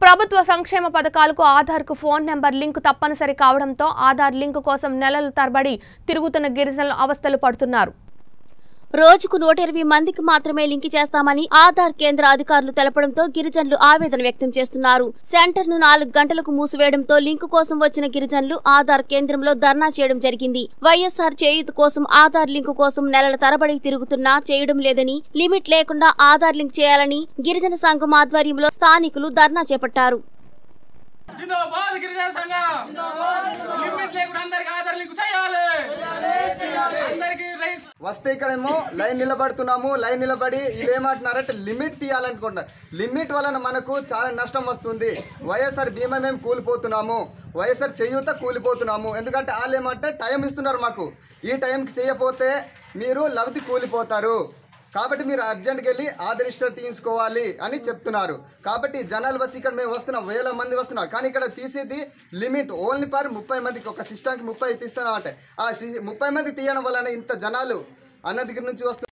ప్రభుత్వ సంక్షేమ పథకాలకు ఆధార్కు ఫోన్ నెంబర్ లింక్ తప్పనిసరి కావడంతో ఆధార్ లింక్ కోసం నెలల తరబడి తిరుగుతున్న గిరిజనులు అవస్థలు పడుతున్నారు రోజుకు నూట ఇరవై మందికి మాత్రమే లింక్ చేస్తామని ఆధార్ కేంద్ర అధికారులు తెలపడంతో గిరిజనులు ఆవేదన వ్యక్తం చేస్తున్నారు సెంటర్ ను నాలుగు గంటలకు మూసివేయడంతో లింక్ కోసం వచ్చిన గిరిజనులు ఆధార్ కేంద్రంలో ధర్నా చేయడం జరిగింది వైఎస్ఆర్ చేయూత కోసం ఆధార్ లింక్ కోసం నెలల తరబడి తిరుగుతున్నా చేయడం లేదని లిమిట్ లేకుండా ఆధార్ లింక్ చేయాలని గిరిజన సంఘం ఆధ్వర్యంలో స్థానికులు ధర్నా చేపట్టారు జిందాబాద్ గిరిజన సంఘం లిమిట్ లేకుండా అందరికి ఆధార్ లింక్ చేయాలి అందరికి రైతు వస్తే ఇక్కడేమో లైన్ నిలబడుతున్నాము లైన్ నిలబడి వీళ్ళు ఏమంటున్నారంటే లిమిట్ తీయాలనుకుంటున్నారు లిమిట్ వలన మనకు చాలా నష్టం వస్తుంది వైఎస్ఆర్ బీమా మేము కూలిపోతున్నాము వైఎస్ఆర్ చేయూత కూలిపోతున్నాము ఎందుకంటే వాళ్ళు ఏమంటే టైం ఇస్తున్నారు మాకు ఈ టైంకి చేయకపోతే మీరు లబ్ధి కూలిపోతారు కాబట్టి మీరు అర్జెంట్కి వెళ్ళి ఆధార్ రిజిస్టర్ తీసుకోవాలి అని చెప్తున్నారు కాబట్టి జనాలు వచ్చి ఇక్కడ మేము వస్తున్నాం వేల మంది వస్తున్నాం కానీ ఇక్కడ తీసేది లిమిట్ ఓన్లీ ఫర్ ముప్పై మందికి ఒక సిస్టమ్కి ముప్పై తీస్తున్నాం అంటే ఆ సి- ముప్పై మంది తీయడం వలన ఇంత జనాలు అన్న దగ్గర నుంచి వస్తున్నారు